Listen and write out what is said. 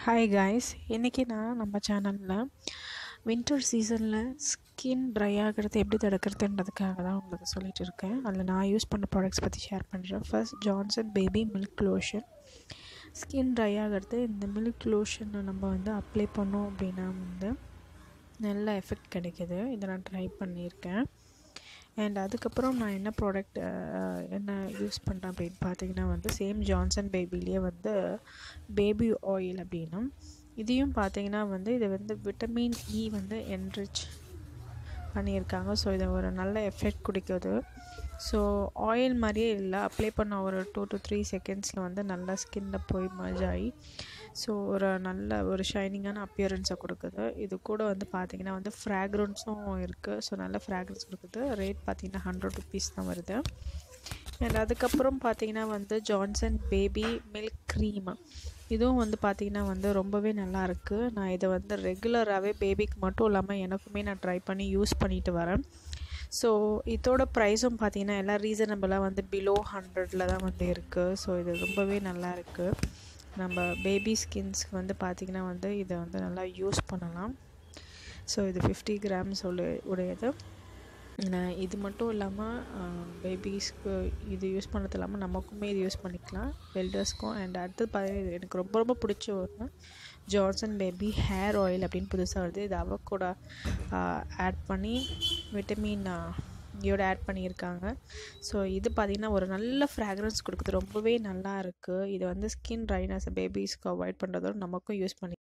hi guys இன்றைக்கி நான் நம்ம சேனலில் வின்டர் சீசனில் ஸ்கின் ட்ரை ஆகிறது எப்படி தடுக்கிறதுன்றதுக்காக தான் உங்களுக்கு சொல்லிட்டு இருக்கேன் அதில் நான் யூஸ் பண்ண ப்ராடக்ட்ஸ் பற்றி ஷேர் பண்ணுறேன் first Johnson baby milk lotion skin dry ஆகிறது இந்த மில்க் லோஷனை நம்ம வந்து அப்ளை பண்ணோம் அப்படின்னா வந்து நல்ல எஃபெக்ட் கிடைக்கிது இதை நான் ட்ரை பண்ணியிருக்கேன் அண்ட் அதுக்கப்புறம் நான் என்ன ப்ராடக்ட் என்ன யூஸ் பண்ணுறேன் அப்படின்னு பார்த்தீங்கன்னா வந்து சேம் ஜான்சன் பேபிலேயே வந்து பேபி ஆயில் அப்படின்னா இதையும் பார்த்தீங்கன்னா வந்து இது வந்து விட்டமின் இ வந்து என்ரிச் பண்ணியிருக்காங்க ஸோ இது ஒரு நல்ல எஃபெக்ட் கொடுக்குது ஸோ ஆயில் மாதிரியே இல்லை அப்ளை பண்ண ஒரு டூ டு த்ரீ செகண்ட்ஸில் வந்து நல்லா ஸ்கின்ல போய் மர்ஜ் ஆகி ஸோ ஒரு நல்ல ஒரு ஷைனிங்கான அப்பியரன்ஸை கொடுக்குது இது கூட வந்து பார்த்திங்கன்னா வந்து ஃப்ராக்ரன்ஸும் இருக்குது ஸோ நல்ல ஃப்ராக்ரன்ஸ் கொடுக்குது ரேட் பார்த்திங்கன்னா ஹண்ட்ரட் ருபீஸ் தான் வருது அண்ட் அதுக்கப்புறம் பார்த்திங்கன்னா வந்து ஜான்சன் பேபி மில்க் க்ரீம் இதுவும் வந்து பார்த்திங்கன்னா வந்து ரொம்பவே நல்லா இருக்குது நான் இதை வந்து ரெகுலராகவே பேபிக்கு மட்டும் இல்லாமல் எனக்குமே நான் ட்ரை பண்ணி யூஸ் பண்ணிட்டு வரேன் ஸோ இதோட ப்ரைஸும் பார்த்தீங்கன்னா எல்லாம் ரீசனபிளாக வந்து பிலோ ஹண்ட்ரடில் தான் வந்து இருக்குது ஸோ இது ரொம்பவே நல்லா இருக்குது நம்ம பேபி ஸ்கின்ஸ்க்கு வந்து பார்த்திங்கன்னா வந்து இதை வந்து நல்லா யூஸ் பண்ணலாம் ஸோ இது ஃபிஃப்டி கிராம்ஸ் உள்ள உடையது இது மட்டும் இல்லாமல் பேபிஸ்க்கு இது யூஸ் பண்ணது இல்லாமல் நமக்குமே இது யூஸ் பண்ணிக்கலாம் வெல்டர்ஸ்க்கும் அண்ட் அடுத்தது பார்த்தீங்கன்னா எனக்கு ரொம்ப ரொம்ப பிடிச்ச ஒன்று ஜான்சன் பேபி ஹேர் ஆயில் அப்படின்னு புதுசாக வருது இது அவக்கூட ஆட் பண்ணி விட்டமின் இதோட ஆட் பண்ணியிருக்காங்க ஸோ இது பார்த்திங்கன்னா ஒரு நல்ல ஃப்ராக்ரன்ஸ் கொடுக்குது ரொம்பவே நல்லா இருக்குது இது வந்து ஸ்கின் ட்ரைனஸ் பேபிஸ்க்கு அவாய்ட் பண்ணுறதோட நமக்கும் யூஸ் பண்ணி